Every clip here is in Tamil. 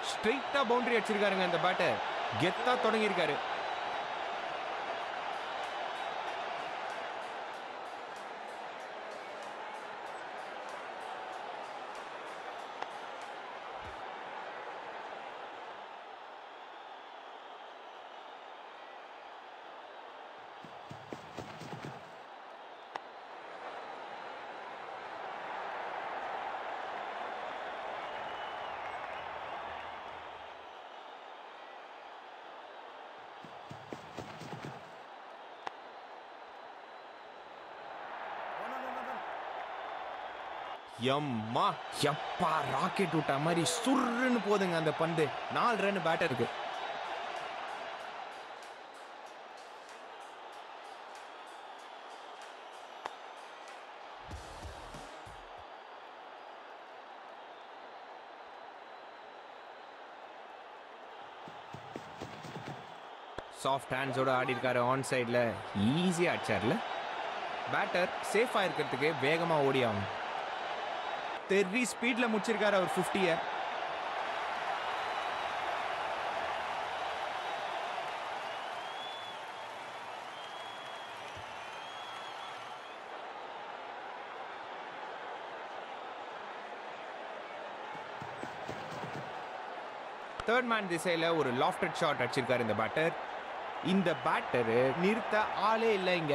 ஸ்ட்ரெயிட்டா பவுண்டரி அடிச்சிருக்காருங்க அந்த பேட்டர் கெத்தா தொடங்கியிருக்காரு எம்மா எப்பா ராக்கெட் விட்ட மாதிரி சுர்ருன்னு போதுங்க அந்த பந்து நாலு ரன் பேட்டருக்கு சாஃப்ட் ஹேண்ட்ஸோட ஆடி இருக்காரு ஆன் சைடில் ஈஸியாக அடிச்சார்ல பேட்டர் சேஃபாக இருக்கிறதுக்கு வேகமாக ஓடி ஆகணும் தெரி ஸ்பீடில் முடிச்சிருக்காரு அவர் ஃபிஃப்டியை தேர்ட் மேன் திசையில் ஒரு லாஃப்டட் ஷாட் அடிச்சிருக்காரு இந்த பேட்டர் இந்த பேட்டரு நிறுத்த ஆளே இல்லை இங்க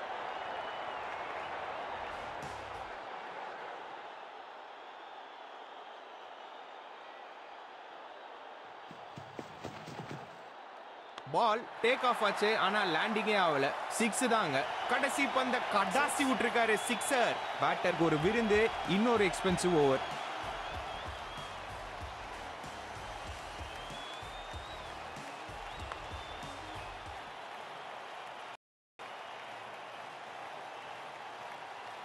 பால் டேக் ஆஃப் ஆச்சு ஆனா லேண்டிங்கே ஆகல சிக்ஸ் தாங்க கடைசி பந்த கடாசி விட்டுருக்காரு சிக்ஸர் பேட்டருக்கு ஒரு விருந்து இன்னொரு எக்ஸ்பென்சிவ் ஓவர்